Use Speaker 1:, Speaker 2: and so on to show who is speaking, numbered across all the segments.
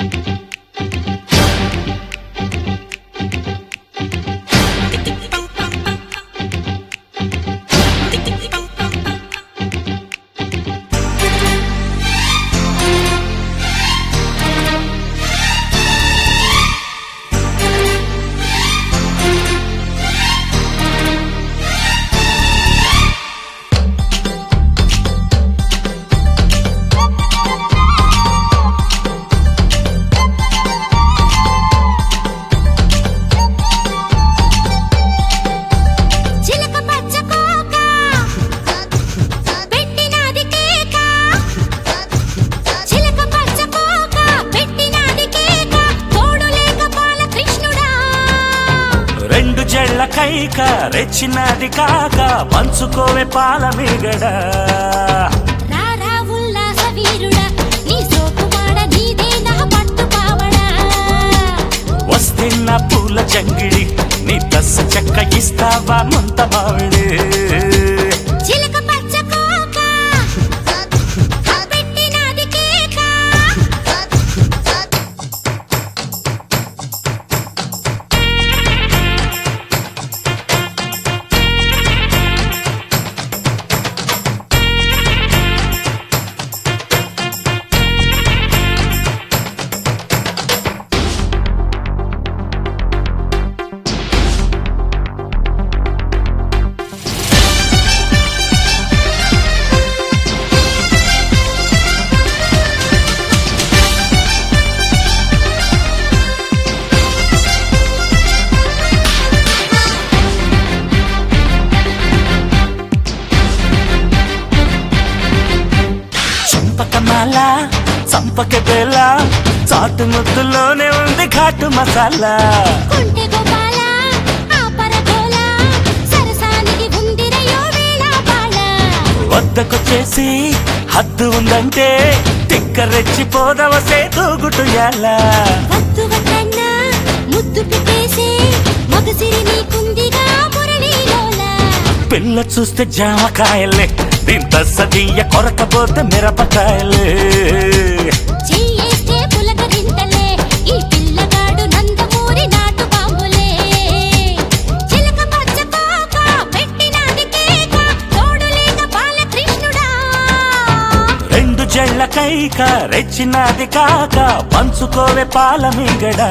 Speaker 1: చిలక పచ్చ కోక పెట్టినది కేక చిలక పచ్చ కోక పెట్టినది కేక తోడు లేక పాల కృష్ణుడా
Speaker 2: రెండు జళ్ళ కైక రెచ్చినది కాక పంచుకోవే పాల మీగడ
Speaker 1: రారా ఉల్లాస వీరుడా నీ సోకుమాడ నీదే నా పట్టు పావడా
Speaker 2: వస్తే నా పూల జంగిడి నీ దశ చెక్క ఇస్తావా ముంత మావిడి
Speaker 1: చిలక పచ్చ కోక పెట్టినది కేక
Speaker 2: చంపకమాల చంపక బేల చాటు ముద్దులోనే ఉంది ఘాటు మసాలా
Speaker 1: కొంటె గోపాల ఆపర గోల సరసానికి ఉందిరయో వేళ బాల
Speaker 2: వద్దకొచ్చేసి హద్దు ఉందంటే తిక్క రెచ్చిపోదవ సేతూగుటు ఎలా
Speaker 1: వద్దు వద్దన్నా ముద్దు పెట్టేసే మగసిరి నీకుందిగా మురళీలోల
Speaker 2: పిల్ల చూస్తే జామకాయలే దీంత సదీయ కొరకపోతే మిరపకాయలే
Speaker 1: చెయ్యేస్తే పులకరింతలే ఈ పిల్లగాడు నందమూరి నాటు బాంబులే చిలక పచ్చ కోక పెట్టినది కేక తోడు లేక బాలకృష్ణుడా
Speaker 2: రెండు జళ్ళ కైక రెచ్చినది కాక పంచుకోవే పాల మీగడ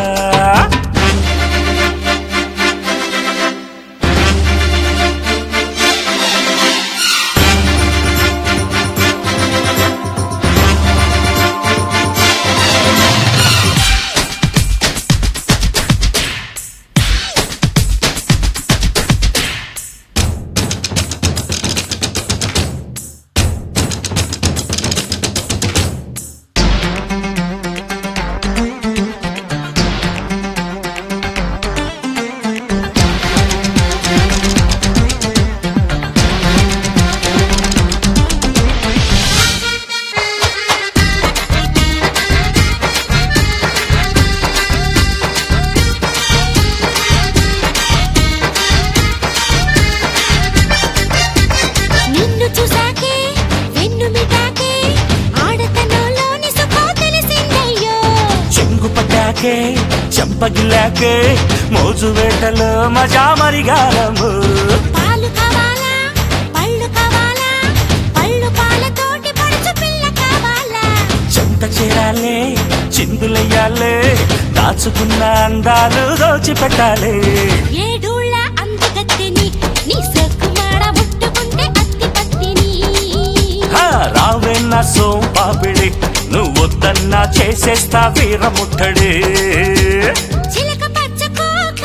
Speaker 1: నిన్ను చూసాకే వెన్ను మిటాకే ఆడతనంలోని సుఖం తెలిసిందయ్యో
Speaker 2: చెంగు పట్టాకే చెంపగిలాకే మోజు వేటలో మజా మరిగారము
Speaker 1: పాలు కావాలా పళ్ళు కావాలా పళ్ళు పాలతోటి పడుచు పిల్ల కావాలా
Speaker 2: చెంత చేరాలే చిందులయ్యాలే దాచుకున్న అందాలు దోచిపెట్టాలి
Speaker 1: ఏడూళ్ళ అందగత్తెని నీ సక్కుమాడ ముట్టుకుంటే అత్తి పత్తిని
Speaker 2: హా, రావే నా సోం పాపిడి నువ్వు వద్దన్నా చేసేస్తా వీరముట్టడి
Speaker 1: చిలక పచ్చ కోక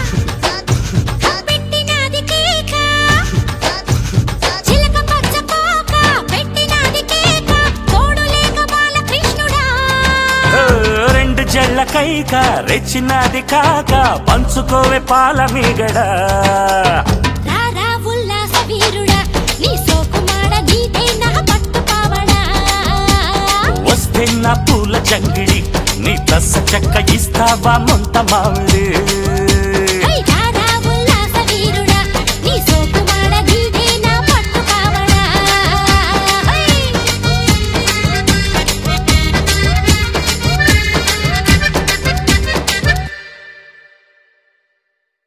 Speaker 1: పెట్టినది కేక చిలక పచ్చ కోక పెట్టినది కేక తోడు లేక బాలకృష్ణుడా
Speaker 2: ఓ, రెండు జళ్ళ కైక రెచ్చినది కాక పంచుకోవే పాల మీగడ
Speaker 1: రారా ఉల్లాస వీరుడా నీ సోకుమాడ నీదే నా పట్టు పావడా
Speaker 2: వస్తే నా పూల జంగిడి నీ దశ చెక్క ఇస్తావా ముంత మావిడి